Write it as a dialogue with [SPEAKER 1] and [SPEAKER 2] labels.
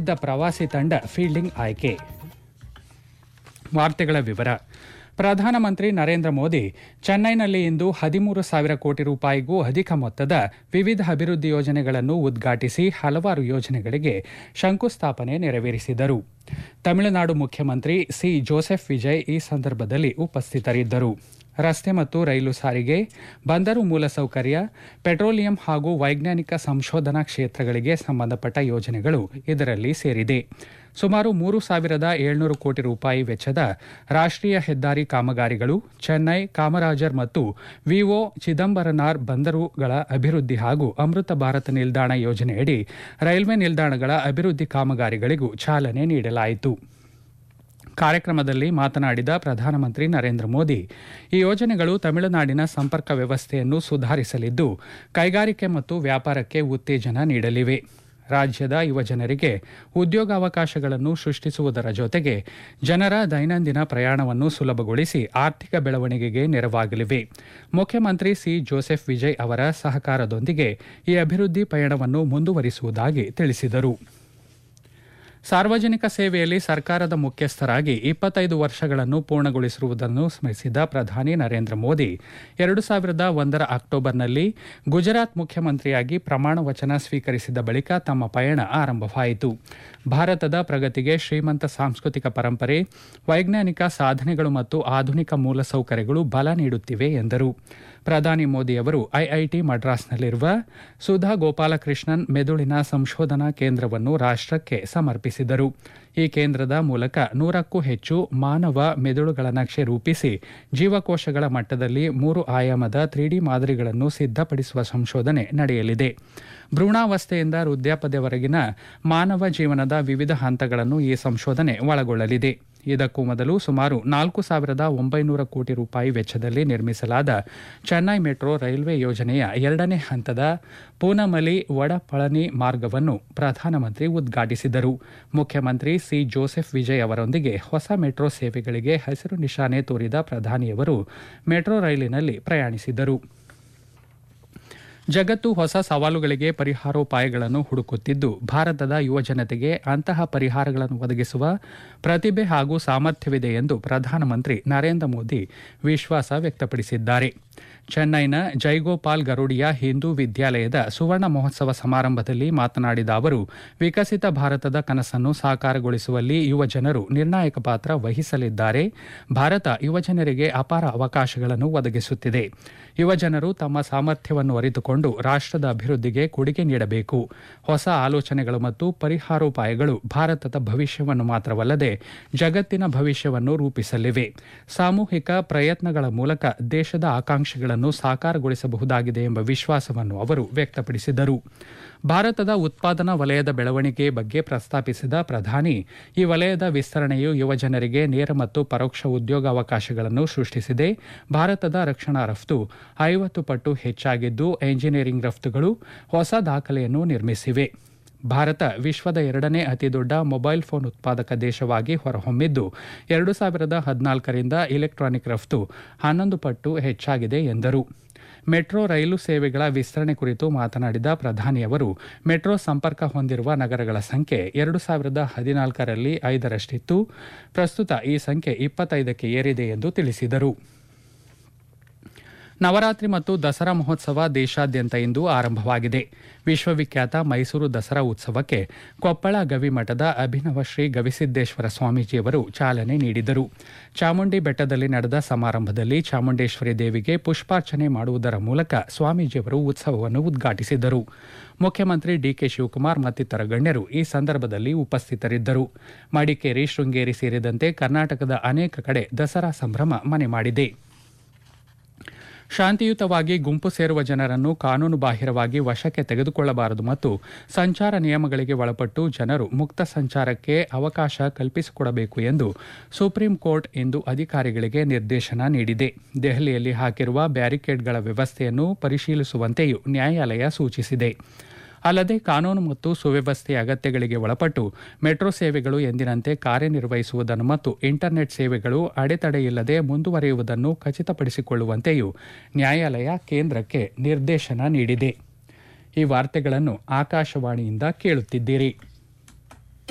[SPEAKER 1] ಪ್ರಸಿದ್ಧ ಪ್ರವಾಸಿ ತಂಡ ಫೀಲ್ಡಿಂಗ್ ಆಯ್ಕೆ ವಾರ್ತೆಗಳ ವಿವರ ಪ್ರಧಾನಮಂತ್ರಿ ನರೇಂದ್ರ ಮೋದಿ ಚೆನ್ನೈನಲ್ಲಿ ಇಂದು ಹದಿಮೂರು ಸಾವಿರ ಕೋಟಿ ರೂಪಾಯಿಗೂ ಅಧಿಕ ಮೊತ್ತದ ವಿವಿಧ ಅಭಿವೃದ್ಧಿ ಯೋಜನೆಗಳನ್ನು ಉದ್ಘಾಟಿಸಿ ಹಲವಾರು ಯೋಜನೆಗಳಿಗೆ ಶಂಕುಸ್ಥಾಪನೆ ನೆರವೇರಿಸಿದರು ತಮಿಳುನಾಡು ಮುಖ್ಯಮಂತ್ರಿ ಸಿ ಜೋಸೆಫ್ ವಿಜಯ್ ಈ ಸಂದರ್ಭದಲ್ಲಿ ಉಪಸ್ಥಿತರಿದ್ದರು ರಸ್ತೆ ಮತ್ತು ರೈಲು ಸಾರಿಗೆ ಬಂದರು ಮೂಲಸೌಕರ್ಯ ಪೆಟ್ರೋಲಿಯಂ ಹಾಗೂ ವೈಜ್ಞಾನಿಕ ಸಂಶೋಧನಾ ಕ್ಷೇತ್ರಗಳಿಗೆ ಸಂಬಂಧಪಟ್ಟ ಯೋಜನೆಗಳು ಇದರಲ್ಲಿ ಸೇರಿದೆ ಸುಮಾರು ಮೂರು ಸಾವಿರದ ಏಳ್ನೂರು ಕೋಟಿ ರೂಪಾಯಿ ವೆಚ್ಚದ ರಾಷ್ಟ್ರೀಯ ಹೆದ್ದಾರಿ ಕಾಮಗಾರಿಗಳು ಚೆನ್ನೈ ಕಾಮರಾಜರ್ ಮತ್ತು ವಿಒ ಚಿದಂಬರನಾರ್ ಬಂದರುಗಳ ಅಭಿವೃದ್ಧಿ ಹಾಗೂ ಅಮೃತ ಭಾರತ ನಿಲ್ದಾಣ ಯೋಜನೆಯಡಿ ರೈಲ್ವೆ ನಿಲ್ದಾಣಗಳ ಅಭಿವೃದ್ಧಿ ಕಾಮಗಾರಿಗಳಿಗೂ ಚಾಲನೆ ನೀಡಲಾಯಿತು ಕಾರ್ಯಕ್ರಮದಲ್ಲಿ ಮಾತನಾಡಿದ ಪ್ರಧಾನಮಂತ್ರಿ ನರೇಂದ್ರ ಮೋದಿ ಈ ಯೋಜನೆಗಳು ತಮಿಳುನಾಡಿನ ಸಂಪರ್ಕ ವ್ಯವಸ್ಥೆಯನ್ನು ಸುಧಾರಿಸಲಿದ್ದು ಕೈಗಾರಿಕೆ ಮತ್ತು ವ್ಯಾಪಾರಕ್ಕೆ ಉತ್ತೇಜನ ನೀಡಲಿವೆ ರಾಜ್ಯದ ಯುವಜನರಿಗೆ ಉದ್ಯೋಗಾವಕಾಶಗಳನ್ನು ಸೃಷ್ಟಿಸುವುದರ ಜೊತೆಗೆ ಜನರ ದೈನಂದಿನ ಪ್ರಯಾಣವನ್ನು ಸುಲಭಗೊಳಿಸಿ ಆರ್ಥಿಕ ಬೆಳವಣಿಗೆಗೆ ನೆರವಾಗಲಿವೆ ಮುಖ್ಯಮಂತ್ರಿ ಸಿ ಜೋಸೆಫ್ ವಿಜಯ್ ಅವರ ಸಹಕಾರದೊಂದಿಗೆ ಈ ಅಭಿವೃದ್ಧಿ ಪಯಣವನ್ನು ಮುಂದುವರಿಸುವುದಾಗಿ ತಿಳಿಸಿದರು ಸಾರ್ವಜನಿಕ ಸೇವೆಯಲ್ಲಿ ಸರ್ಕಾರದ ಮುಖ್ಯಸ್ಥರಾಗಿ ಇಪ್ಪತ್ತೈದು ವರ್ಷಗಳನ್ನು ಪೂರ್ಣಗೊಳಿಸಿರುವುದನ್ನು ಸ್ಮರಿಸಿದ ಪ್ರಧಾನಿ ನರೇಂದ್ರ ಮೋದಿ ಎರಡು ಸಾವಿರದ ಒಂದರ ಅಕ್ಟೋಬರ್ನಲ್ಲಿ ಗುಜರಾತ್ ಮುಖ್ಯಮಂತ್ರಿಯಾಗಿ ಪ್ರಮಾಣ ವಚನ ಸ್ವೀಕರಿಸಿದ ಬಳಿಕ ತಮ್ಮ ಪಯಣ ಆರಂಭವಾಯಿತು ಭಾರತದ ಪ್ರಗತಿಗೆ ಶ್ರೀಮಂತ ಸಾಂಸ್ಕೃತಿಕ ಪರಂಪರೆ ವೈಜ್ಞಾನಿಕ ಸಾಧನೆಗಳು ಮತ್ತು ಆಧುನಿಕ ಮೂಲಸೌಕರ್ಯಗಳು ಬಲ ನೀಡುತ್ತಿವೆ ಎಂದರು ಪ್ರಧಾನಿ ಮೋದಿಯವರು ಐಐಟಿ ಮಡ್ರಾಸ್ನಲ್ಲಿರುವ ಸುಧಾ ಗೋಪಾಲಕೃಷ್ಣನ್ ಮೆದುಳಿನ ಸಂಶೋಧನಾ ಕೇಂದ್ರವನ್ನು ರಾಷ್ಟಕ್ಕೆ ಸಮರ್ಪಿಸಿದರು ಈ ಕೇಂದ್ರದ ಮೂಲಕ ನೂರಕ್ಕೂ ಹೆಚ್ಚು ಮಾನವ ಮೆದುಳುಗಳ ನಕ್ಷೆ ರೂಪಿಸಿ ಜೀವಕೋಶಗಳ ಮಟ್ಟದಲ್ಲಿ ಮೂರು ಆಯಾಮದ ತ್ರೀಡಿ ಮಾದರಿಗಳನ್ನು ಸಿದ್ಧಪಡಿಸುವ ಸಂಶೋಧನೆ ನಡೆಯಲಿದೆ ಭ್ರೂಣಾವಸ್ಥೆಯಿಂದ ವೃದ್ಧಾಪ್ಯದವರೆಗಿನ ಮಾನವ ಜೀವನದ ವಿವಿಧ ಹಂತಗಳನ್ನು ಈ ಸಂಶೋಧನೆ ಒಳಗೊಳ್ಳಲಿದೆ ಇದಕ್ಕೂ ಮೊದಲು ಸುಮಾರು ನಾಲ್ಕು ಸಾವಿರದ ಒಂಬೈನೂರ ಕೋಟಿ ರೂಪಾಯಿ ವೆಚ್ಚದಲ್ಲಿ ನಿರ್ಮಿಸಲಾದ ಚೆನ್ನೈ ಮೆಟ್ರೋ ರೈಲ್ವೆ ಯೋಜನೆಯ ಎರಡನೇ ಹಂತದ ಪೂನಮಲಿ ವಡಪಳನಿ ಮಾರ್ಗವನ್ನು ಪ್ರಧಾನಮಂತ್ರಿ ಉದ್ಘಾಟಿಸಿದರು ಮುಖ್ಯಮಂತ್ರಿ ಸಿ ಜೋಸೆಫ್ ವಿಜಯ್ ಅವರೊಂದಿಗೆ ಹೊಸ ಮೆಟ್ರೋ ಸೇವೆಗಳಿಗೆ ಹಸಿರು ನಿಶಾನೆ ತೋರಿದ ಪ್ರಧಾನಿಯವರು ಮೆಟ್ರೋ ರೈಲಿನಲ್ಲಿ ಪ್ರಯಾಣಿಸಿದರು ಜಗತ್ತು ಹೊಸ ಸವಾಲುಗಳಿಗೆ ಪರಿಹಾರೋಪಾಯಗಳನ್ನು ಹುಡುಕುತ್ತಿದ್ದು ಭಾರತದ ಯುವಜನತೆಗೆ ಅಂತಹ ಪರಿಹಾರಗಳನ್ನು ಒದಗಿಸುವ ಪ್ರತಿಭೆ ಹಾಗೂ ಸಾಮರ್ಥ್ಯವಿದೆ ಎಂದು ಪ್ರಧಾನಮಂತ್ರಿ ನರೇಂದ್ರ ಮೋದಿ ವಿಶ್ವಾಸ ವ್ಯಕ್ತಪಡಿಸಿದ್ದಾರೆ ಚೆನ್ನೈನ ಜೈಗೋಪಾಲ್ ಗರುಡಿಯ ಹಿಂದೂ ವಿದ್ಯಾಲಯದ ಸುವರ್ಣ ಮಹೋತ್ಸವ ಸಮಾರಂಭದಲ್ಲಿ ಮಾತನಾಡಿದ ಅವರು ವಿಕಸಿತ ಭಾರತದ ಕನಸನ್ನು ಸಾಕಾರಗೊಳಿಸುವಲ್ಲಿ ಯುವಜನರು ನಿರ್ಣಾಯಕ ಪಾತ್ರ ವಹಿಸಲಿದ್ದಾರೆ ಭಾರತ ಯುವಜನರಿಗೆ ಅಪಾರ ಅವಕಾಶಗಳನ್ನು ಒದಗಿಸುತ್ತಿದೆ ಯುವಜನರು ತಮ್ಮ ಸಾಮರ್ಥ್ಯವನ್ನು ಅರಿತುಕೊಂಡು ರಾಷ್ಟದ ಅಭಿವೃದ್ಧಿಗೆ ಕೊಡುಗೆ ನೀಡಬೇಕು ಹೊಸ ಆಲೋಚನೆಗಳು ಮತ್ತು ಪರಿಹಾರೋಪಾಯಗಳು ಭಾರತದ ಭವಿಷ್ಯವನ್ನು ಮಾತ್ರವಲ್ಲದೆ ಜಗತ್ತಿನ ಭವಿಷ್ಯವನ್ನು ರೂಪಿಸಲಿವೆ ಸಾಮೂಹಿಕ ಪ್ರಯತ್ನಗಳ ಮೂಲಕ ದೇಶದ ಆಕಾಂಕ್ಷೆಗಳನ್ನು ಸಾಕಾರಗೊಳಿಸಬಹುದಾಗಿದೆ ಎಂಬ ವಿಶ್ವಾಸವನ್ನು ಅವರು ವ್ಯಕ್ತಪಡಿಸಿದರು ಭಾರತದ ಉತ್ಪಾದನಾ ವಲಯದ ಬೆಳವಣಿಗೆ ಬಗ್ಗೆ ಪ್ರಸ್ತಾಪಿಸಿದ ಪ್ರಧಾನಿ ಈ ವಲಯದ ವಿಸ್ತರಣೆಯು ಯುವಜನರಿಗೆ ನೇರ ಮತ್ತು ಪರೋಕ್ಷ ಉದ್ಯೋಗಾವಕಾಶಗಳನ್ನು ಸೃಷ್ಟಿಸಿದೆ ಭಾರತದ ರಕ್ಷಣಾ ರಫ್ತು ಐವತ್ತು ಪಟ್ಟು ಹೆಚ್ಚಾಗಿದ್ದು ಎಂಜಿನಿಯರಿಂಗ್ ರಫ್ತುಗಳು ಹೊಸ ದಾಖಲೆಯನ್ನು ನಿರ್ಮಿಸಿವೆ ಭಾರತ ವಿಶ್ವದ ಎರಡನೇ ಅತಿದೊಡ್ಡ ಮೊಬೈಲ್ ಫೋನ್ ಉತ್ಪಾದಕ ದೇಶವಾಗಿ ಹೊರಹೊಮ್ಮಿದ್ದು ಎರಡು ಸಾವಿರದ ಹದಿನಾಲ್ಕರಿಂದ ಇಲೆಕ್ಟ್ರಾನಿಕ್ ರಫ್ತು ಹನ್ನೊಂದು ಪಟ್ಟು ಹೆಚ್ಚಾಗಿದೆ ಎಂದರು ಮೆಟ್ರೋ ರೈಲು ಸೇವೆಗಳ ವಿಸ್ತರಣೆ ಕುರಿತು ಮಾತನಾಡಿದ ಪ್ರಧಾನಿಯವರು ಮೆಟ್ರೋ ಸಂಪರ್ಕ ಹೊಂದಿರುವ ನಗರಗಳ ಸಂಖ್ಯೆ ಎರಡು ಸಾವಿರದ ಹದಿನಾಲ್ಕರಲ್ಲಿ ಐದರಷ್ಟಿತ್ತು ಪ್ರಸ್ತುತ ಈ ಸಂಖ್ಯೆ ಇಪ್ಪತ್ತೈದಕ್ಕೆ ಏರಿದೆ ಎಂದು ತಿಳಿಸಿದರು ನವರಾತ್ರಿ ಮತ್ತು ದಸರಾ ಮಹೋತ್ಸವ ದೇಶಾದ್ಯಂತ ಇಂದು ಆರಂಭವಾಗಿದೆ ವಿಶ್ವವಿಖ್ಯಾತ ಮೈಸೂರು ದಸರಾ ಉತ್ಸವಕ್ಕೆ ಕೊಪ್ಪಳ ಗವಿಮಠದ ಅಭಿನವ ಶ್ರೀ ಗವಿಸಿದ್ದೇಶ್ವರ ಸ್ವಾಮೀಜಿಯವರು ಚಾಲನೆ ನೀಡಿದರು ಚಾಮುಂಡಿ ಬೆಟ್ಟದಲ್ಲಿ ನಡೆದ ಸಮಾರಂಭದಲ್ಲಿ ಚಾಮುಂಡೇಶ್ವರಿ ದೇವಿಗೆ ಪುಷ್ಪಾರ್ಚನೆ ಮಾಡುವುದರ ಮೂಲಕ ಸ್ವಾಮೀಜಿಯವರು ಉತ್ಸವವನ್ನು ಉದ್ಘಾಟಿಸಿದರು ಮುಖ್ಯಮಂತ್ರಿ ಡಿಕೆ ಶಿವಕುಮಾರ್ ಮತ್ತಿತರ ಗಣ್ಯರು ಈ ಸಂದರ್ಭದಲ್ಲಿ ಉಪಸ್ಥಿತರಿದ್ದರು ಮಡಿಕೇರಿ ಶೃಂಗೇರಿ ಸೇರಿದಂತೆ ಕರ್ನಾಟಕದ ಅನೇಕ ಕಡೆ ದಸರಾ ಸಂಭ್ರಮ ಮನೆ ಮಾಡಿದೆ ಶಾಂತಿಯುತವಾಗಿ ಗುಂಪು ಸೇರುವ ಜನರನ್ನು ಕಾನೂನು ಬಾಹಿರವಾಗಿ ವಶಕ್ಕೆ ತೆಗೆದುಕೊಳ್ಳಬಾರದು ಮತ್ತು ಸಂಚಾರ ನಿಯಮಗಳಿಗೆ ಒಳಪಟ್ಟು ಜನರು ಮುಕ್ತ ಸಂಚಾರಕ್ಕೆ ಅವಕಾಶ ಕಲ್ಪಿಸಿಕೊಡಬೇಕು ಎಂದು ಸುಪ್ರೀಂ ಕೋರ್ಟ್ ಇಂದು ಅಧಿಕಾರಿಗಳಿಗೆ ನಿರ್ದೇಶನ ನೀಡಿದೆ ದೆಹಲಿಯಲ್ಲಿ ಹಾಕಿರುವ ಬ್ಯಾರಿಕೇಡ್ಗಳ ವ್ಯವಸ್ಥೆಯನ್ನು ಪರಿಶೀಲಿಸುವಂತೆಯೂ ನ್ಯಾಯಾಲಯ ಸೂಚಿಸಿದೆ ಅಲ್ಲದೆ ಕಾನೂನು ಮತ್ತು ಸುವ್ಯವಸ್ಥೆಯ ಅಗತ್ಯಗಳಿಗೆ ಒಳಪಟ್ಟು ಮೆಟ್ರೋ ಸೇವೆಗಳು ಎಂದಿನಂತೆ ಕಾರ್ಯನಿರ್ವಹಿಸುವುದನ್ನು ಮತ್ತು ಇಂಟರ್ನೆಟ್ ಸೇವೆಗಳು ಅಡೆತಡೆಯಿಲ್ಲದೆ ಮುಂದುವರಿಯುವುದನ್ನು ಖಚಿತಪಡಿಸಿಕೊಳ್ಳುವಂತೆಯೂ ನ್ಯಾಯಾಲಯ ಕೇಂದ್ರಕ್ಕೆ ನಿರ್ದೇಶನ ನೀಡಿದೆ ಈ ವಾರ್ತೆಗಳನ್ನು ಆಕಾಶವಾಣಿಯಿಂದ ಕೇಳುತ್ತಿದ್ದೀರಿ